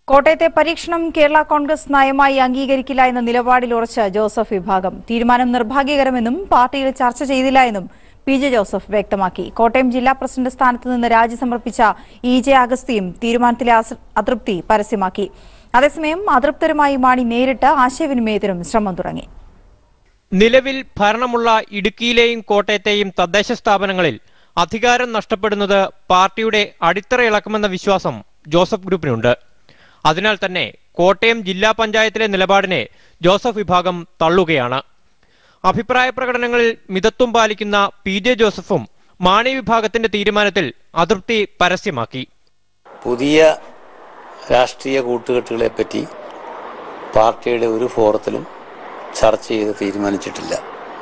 കോട്ടയത്തെ പരീക്ഷണം കേരള കോൺഗ്രസ് നയമായി അംഗീകരിക്കില്ല എന്ന നിലപാടിൽ ഉറച്ച ജോസഫ് വിഭാഗം തീരുമാനം നിർഭാഗ്യകരമെന്നും പാർട്ടിയിൽ ചർച്ച ചെയ്തില്ല എന്നും പി ജെ ജോസഫ് വ്യക്തമാക്കി കോട്ടയം ജില്ലാ പ്രസിഡന്റ് സ്ഥാനത്ത് നിന്ന് രാജി സമർപ്പിച്ച ഇ ജെ അഗസ്തിയും തീരുമാനത്തിലെ അസ- അതൃപ്തി പരസ്യമാക്കി അതേസമയം അതൃപ്തരുമായി മാണി നേരിട്ട് ആശയവിനിമയത്തിനും ശ്രമം തുടങ്ങി നിലവിൽ ഭരണമുള്ള ഇടുക്കിയിലെയും കോട്ടയത്തെയും തദ്ദേശ സ്ഥാപനങ്ങളിൽ അധികാരം നഷ്ടപ്പെടുന്നത് പാർട്ടിയുടെ അടിത്തറ ഇളക്കുമെന്ന വിശ്വാസം ജോസഫ് ഗ്രൂപ്പിനുണ്ട് അതിനാൽ തന്നെ കോട്ടയം ജില്ലാ പഞ്ചായത്തിലെ നിലപാടിനെ ജോസഫ് വിഭാഗം തള്ളുകയാണ് അഭിപ്രായ പ്രകടനങ്ങളിൽ മിതത്വം പാലിക്കുന്ന പി ജെ ജോസഫും മാണി വിഭാഗത്തിന്റെ തീരുമാനത്തിൽ അതൃപ്തി പരസ്യമാക്കി പുതിയ രാഷ്ട്രീയ കൂട്ടുകെട്ടുകളെ പറ്റി പാർട്ടിയുടെ ഒരു ഫോറത്തിലും ചർച്ച ചെയ്ത് തീരുമാനിച്ചിട്ടില്ല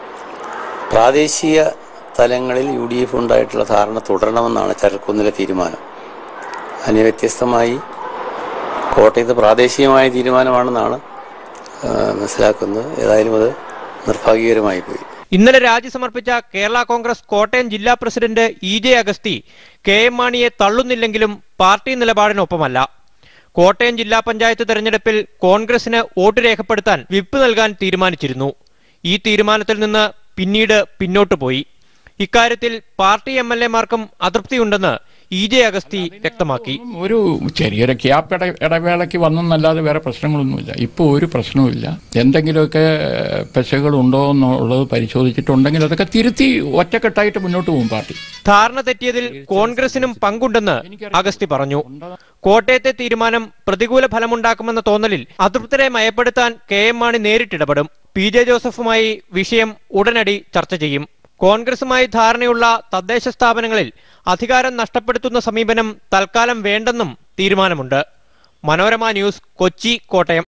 പ്രാദേശിക തലങ്ങളിൽ യു ഡി എഫ് ഉണ്ടായിട്ടുള്ള ധാരണ തുടരണമെന്നാണ് ചരക്കുന്നിലെ തീരുമാനം അതിന് വ്യത്യസ്തമായി കോട്ടയത്ത് പ്രാദേശികമായ തീരുമാനമാണെന്നാണ് ആ, മനസ്സിലാക്കുന്നത് ഏതായാലും അത് നിർഭാഗ്യകരമായി പോയി ഇന്നലെ രാജി സമർപ്പിച്ച കേരള കോൺഗ്രസ് കോട്ടയം ജില്ലാ president E J Augusthy K M മാണിയെ തള്ളുന്നില്ലെങ്കിലും പാർട്ടി നിലപാടിനൊപ്പമല്ല കോട്ടയം ജില്ലാ പഞ്ചായത്ത് തെരഞ്ഞെടുപ്പിൽ കോൺഗ്രസിന് വോട്ട് രേഖപ്പെടുത്താൻ വിപ്പ് നൽകാൻ തീരുമാനിച്ചിരുന്നു ഈ തീരുമാനത്തിൽ നിന്ന് പിന്നീട് പിന്നോട്ടു പോയി ഇക്കാര്യത്തിൽ പാർട്ടി എം എൽ എമാർക്കും അതൃപ്തിയുണ്ടെന്ന് ഇ ജെ അഗസ്തി വ്യക്തമാക്കി ഒരു ചെറിയൊരു ക്യാപ്പ് ഇട ഇടവേളയ്ക്ക് വന്നെന്നല്ലാതെ വേറെ പ്രശ്നങ്ങളൊന്നുമില്ല ഇപ്പോൾ ഒരു പ്രശ്നവുമില്ല എന്തെങ്കിലുമൊക്കെ പെശകളുണ്ടോ എന്നുള്ളത് പരിശോധിച്ചിട്ടുണ്ടെങ്കിൽ അതൊക്കെ തിരുത്തി ഒറ്റക്കെട്ടായിട്ട് മുന്നോട്ട് പോകും പാർട്ടി ധാരണ തെറ്റിയതിൽ കോൺഗ്രസിനും പങ്കുണ്ടെന്ന് അഗസ്തി പറഞ്ഞു കോട്ടയത്തെ തീരുമാനം പ്രതികൂല ഫലമുണ്ടാക്കുമെന്ന തോന്നലിൽ അതൃപ്തരെ മയപ്പെടുത്താൻ കെ എം മാണി നേരിട്ടിടപെടും പി ജെ ജോസഫുമായി വിഷയം ഉടനടി ചർച്ച ചെയ്യും കോൺഗ്രസുമായി ധാരണയുള്ള തദ്ദേശ സ്ഥാപനങ്ങളിൽ അധികാരം നഷ്ടപ്പെടുത്തുന്ന സമീപനം തൽക്കാലം വേണ്ടെന്നും തീരുമാനമുണ്ട് മനോരമ ന്യൂസ് കൊച്ചി കോട്ടയം